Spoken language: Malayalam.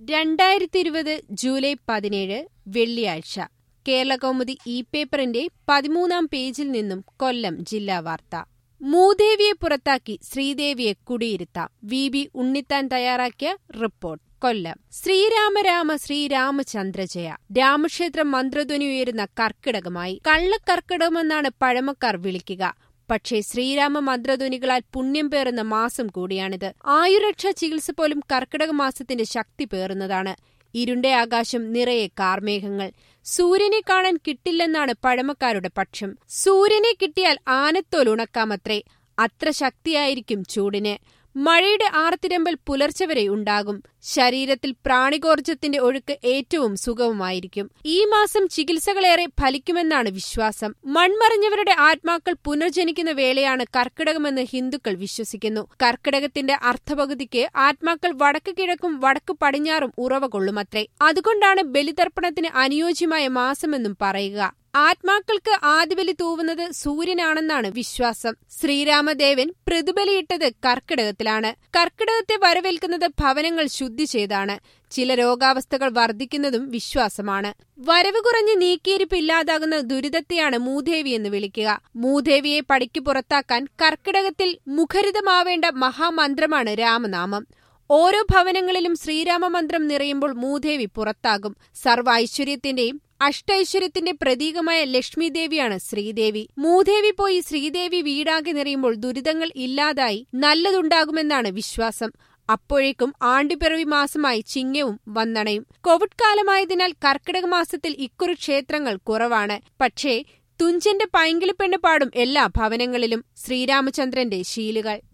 രണ്ടായിരത്തി ഇരുപത് ജൂലൈ പതിനേഴ് വെള്ളിയാഴ്ച കേരളകൗമുദി ഇ പേപ്പറിന്റെ പതിമൂന്നാം പേജിൽ നിന്നും കൊല്ലം ജില്ലാ വാർത്ത മൂദേവിയെ പുറത്താക്കി ശ്രീദേവിയെ കുടിയിരുത്താം വി ബി ഉണ്ണിത്താൻ തയ്യാറാക്കിയ റിപ്പോർട്ട് കൊല്ലം ശ്രീരാമ രാമ ശ്രീരാമചന്ദ്രജയ രാമക്ഷേത്ര മന്ത്രധ്വനി ഉയരുന്ന കർക്കിടകമായി കള്ളക്കർക്കിടകമെന്നാണ് പഴമക്കാർ വിളിക്കുക പക്ഷേ ശ്രീരാമ മന്ത്രധ്വനികളാൽ പുണ്യം പേറുന്ന മാസം കൂടിയാണിത് ആയുരക്ഷാ ചികിത്സ പോലും കർക്കിടക മാസത്തിന്റെ ശക്തി പേറുന്നതാണ് ഇരുണ്ട ആകാശം നിറയെ കാർമേഘങ്ങൾ സൂര്യനെ കാണാൻ കിട്ടില്ലെന്നാണ് പഴമക്കാരുടെ പക്ഷം സൂര്യനെ കിട്ടിയാൽ ആനത്തോൽ ഉണക്കാമത്രേ അത്ര ശക്തിയായിരിക്കും ചൂടിന് മഴയുടെ ആർത്തിരമ്പൽ പുലർച്ചെ വരെ ഉണ്ടാകും ശരീരത്തിൽ പ്രാണികോർജത്തിന്റെ ഒഴുക്ക് ഏറ്റവും സുഗമമായിരിക്കും ഈ മാസം ചികിത്സകളേറെ ഫലിക്കുമെന്നാണ് വിശ്വാസം മൺമറിഞ്ഞവരുടെ ആത്മാക്കൾ പുനർജനിക്കുന്ന വേളയാണ് കർക്കിടകമെന്ന് ഹിന്ദുക്കൾ വിശ്വസിക്കുന്നു കർക്കിടകത്തിന്റെ അർത്ഥപകുതിക്ക് ആത്മാക്കൾ വടക്ക് കിഴക്കും വടക്ക് പടിഞ്ഞാറും ഉറവ കൊള്ളുമത്രേ അതുകൊണ്ടാണ് ബലിതർപ്പണത്തിന് അനുയോജ്യമായ മാസമെന്നും പറയുക ആത്മാക്കൾക്ക് ആദിബലി തൂവുന്നത് സൂര്യനാണെന്നാണ് വിശ്വാസം ശ്രീരാമദേവൻ പ്രതിബലിയിട്ടത് കർക്കിടകത്തിലാണ് കർക്കിടകത്തെ വരവേൽക്കുന്നത് ഭവനങ്ങൾ ശുദ്ധി ചെയ്താണ് ചില രോഗാവസ്ഥകൾ വർദ്ധിക്കുന്നതും വിശ്വാസമാണ് വരവ് കുറഞ്ഞ് നീക്കിയിരിപ്പ് ഇല്ലാതാകുന്ന ദുരിതത്തെയാണ് മൂദേവി എന്ന് വിളിക്കുക മൂദേവിയെ പടിക്ക് പുറത്താക്കാൻ കർക്കിടകത്തിൽ മുഖരിതമാവേണ്ട മഹാമന്ത്രമാണ് രാമനാമം ഓരോ ഭവനങ്ങളിലും ശ്രീരാമമന്ത്രം നിറയുമ്പോൾ മൂദേവി പുറത്താകും സർവ്വ ഐശ്വര്യത്തിന്റെയും അഷ്ടൈശ്വര്യത്തിന്റെ പ്രതീകമായ ലക്ഷ്മി ദേവിയാണ് ശ്രീദേവി മൂദേവി പോയി ശ്രീദേവി വീടാകെ നിറയുമ്പോൾ ദുരിതങ്ങൾ ഇല്ലാതായി നല്ലതുണ്ടാകുമെന്നാണ് വിശ്വാസം അപ്പോഴേക്കും ആണ്ടിപ്പിറവി മാസമായി ചിങ്ങവും വന്നണയും കോവിഡ് കാലമായതിനാൽ കർക്കിടക മാസത്തിൽ ഇക്കുറി ക്ഷേത്രങ്ങൾ കുറവാണ് പക്ഷേ തുഞ്ചന്റെ പൈങ്കിളിപ്പെണ്ണ് പാടും എല്ലാ ഭവനങ്ങളിലും ശ്രീരാമചന്ദ്രന്റെ ശീലുകൾ